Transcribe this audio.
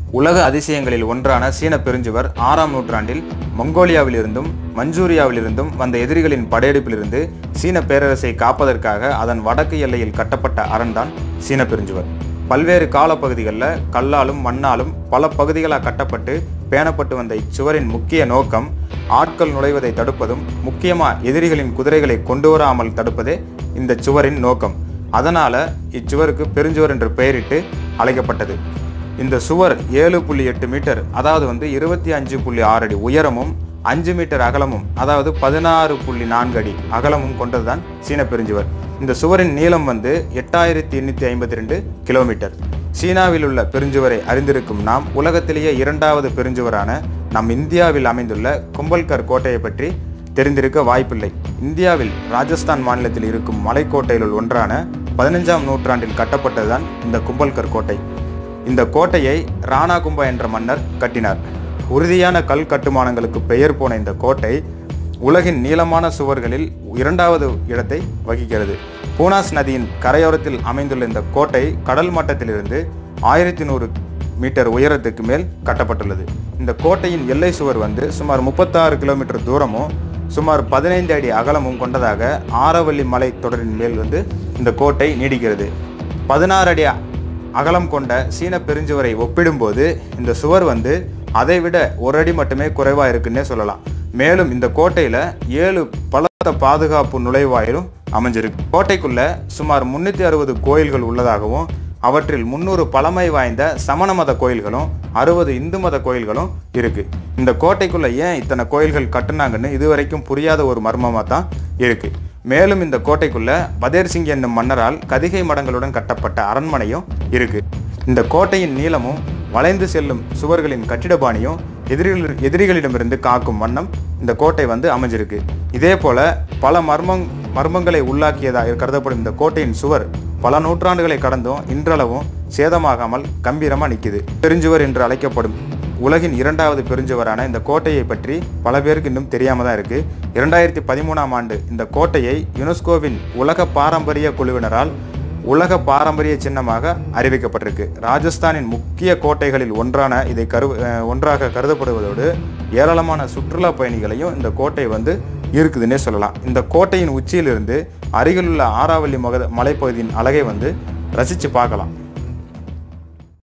உலக அதிசயங்களில் ஒன்றான சீன பெருஞ்சுவர் ஆறாம் நூற்றாண்டில் மங்கோலியாவிலிருந்தும் மஞ்சூரியாவிலிருந்தும் வந்த எதிரிகளின் படையெடுப்பிலிருந்து சீன பேரரசை காப்பதற்காக அதன் வடக்கு எல்லையில் கட்டப்பட்ட அரண்தான் சீன பெருஞ்சுவர் பல்வேறு காலப்பகுதிகளில் கல்லாலும் மண்ணாலும் பல பகுதிகளாக கட்டப்பட்டு பேணப்பட்டு வந்த இச்சுவரின் முக்கிய நோக்கம் ஆட்கள் நுழைவதை தடுப்பதும் முக்கியமாக எதிரிகளின் குதிரைகளை கொண்டு வராமல் தடுப்பதே இந்த சுவரின் நோக்கம் அதனால இச்சுவருக்கு பெருஞ்சுவர் என்று பெயரிட்டு அழைக்கப்பட்டது இந்த சுவர் ஏழு புள்ளி எட்டு மீட்டர் அதாவது வந்து இருபத்தி அஞ்சு புள்ளி ஆறு அடி உயரமும் அஞ்சு மீட்டர் அகலமும் அதாவது பதினாறு புள்ளி நான்கு அடி அகலமும் கொண்டதுதான் சீன பெருஞ்சுவர் இந்த சுவரின் நீளம் வந்து எட்டாயிரத்தி எண்ணூற்றி ஐம்பத்தி ரெண்டு கிலோமீட்டர் சீனாவில் உள்ள பெருஞ்சுவரை அறிந்திருக்கும் நாம் உலகத்திலேயே இரண்டாவது பெருஞ்சுவரான நம் இந்தியாவில் அமைந்துள்ள கும்பல்கர் கோட்டையை பற்றி தெரிந்திருக்க வாய்ப்பில்லை இந்தியாவில் ராஜஸ்தான் மாநிலத்தில் இருக்கும் மலைக்கோட்டைகளுள் ஒன்றான பதினஞ்சாம் நூற்றாண்டில் கட்டப்பட்டதுதான் இந்த கும்பல்கர் கோட்டை இந்த கோட்டையை ராணா கும்பா என்ற மன்னர் கட்டினார் உறுதியான கல் கட்டுமானங்களுக்கு பெயர் போன இந்த கோட்டை உலகின் நீளமான சுவர்களில் இரண்டாவது இடத்தை வகிக்கிறது பூனாஸ் நதியின் கரையோரத்தில் அமைந்துள்ள இந்த கோட்டை கடல் மட்டத்திலிருந்து ஆயிரத்தி நூறு மீட்டர் உயரத்துக்கு மேல் கட்டப்பட்டுள்ளது இந்த கோட்டையின் எல்லை சுவர் வந்து சுமார் முப்பத்தாறு கிலோமீட்டர் தூரமும் சுமார் பதினைந்து அடி அகலமும் கொண்டதாக ஆரவல்லி மலை தொடரின் மேல் வந்து இந்த கோட்டை நீடிக்கிறது பதினாறு அடி அகலம் கொண்ட சீன பெருஞ்சுவரை ஒப்பிடும்போது இந்த சுவர் வந்து அதைவிட ஒரு அடி மட்டுமே குறைவாக இருக்குன்னே சொல்லலாம் மேலும் இந்த கோட்டையில் ஏழு பலத்த பாதுகாப்பு நுழைவாயிலும் அமைஞ்சிருக்கு கோட்டைக்குள்ள சுமார் முன்னூற்றி அறுபது கோயில்கள் உள்ளதாகவும் அவற்றில் முன்னூறு பழமை வாய்ந்த சமண மத கோயில்களும் அறுபது இந்து மத கோயில்களும் இருக்கு இந்த கோட்டைக்குள்ள ஏன் இத்தனை கோயில்கள் கட்டுனாங்கன்னு இதுவரைக்கும் புரியாத ஒரு மர்மமாக தான் இருக்கு மேலும் இந்த கோட்டைக்குள்ள பதேர் சிங் என்னும் மன்னரால் கதிகை மடங்களுடன் கட்டப்பட்ட அரண்மனையும் இருக்கு இந்த கோட்டையின் நீளமும் வளைந்து செல்லும் சுவர்களின் கட்டிடபாணியும் எதிரிகள் எதிரிகளிடமிருந்து காக்கும் வண்ணம் இந்த கோட்டை வந்து அமைஞ்சிருக்கு இதே போல பல மர்மங் மர்மங்களை உள்ளாக்கியதாக கருதப்படும் இந்த கோட்டையின் சுவர் பல நூற்றாண்டுகளை கடந்தும் இன்றளவும் சேதமாகாமல் கம்பீரமாக நிற்குது பெருஞ்சுவர் என்று அழைக்கப்படும் உலகின் இரண்டாவது பெருஞ்சுவரான இந்த கோட்டையை பற்றி பல பேருக்கு இன்னும் தெரியாம தான் இருக்கு இரண்டாயிரத்தி பதிமூணாம் ஆண்டு இந்த கோட்டையை யுனெஸ்கோவின் உலக பாரம்பரிய குழுவினரால் உலக பாரம்பரிய சின்னமாக அறிவிக்கப்பட்டிருக்கு ராஜஸ்தானின் முக்கிய கோட்டைகளில் ஒன்றான இதை கரு அஹ் ஒன்றாக கருதப்படுவதோடு ஏராளமான சுற்றுலா பயணிகளையும் இந்த கோட்டை வந்து இருக்குதுன்னே சொல்லலாம் இந்த கோட்டையின் உச்சியிலிருந்து அருகிலுள்ள ஆராவல்லி மக மலைப்பகுதியின் அழகை வந்து ரசித்து பார்க்கலாம்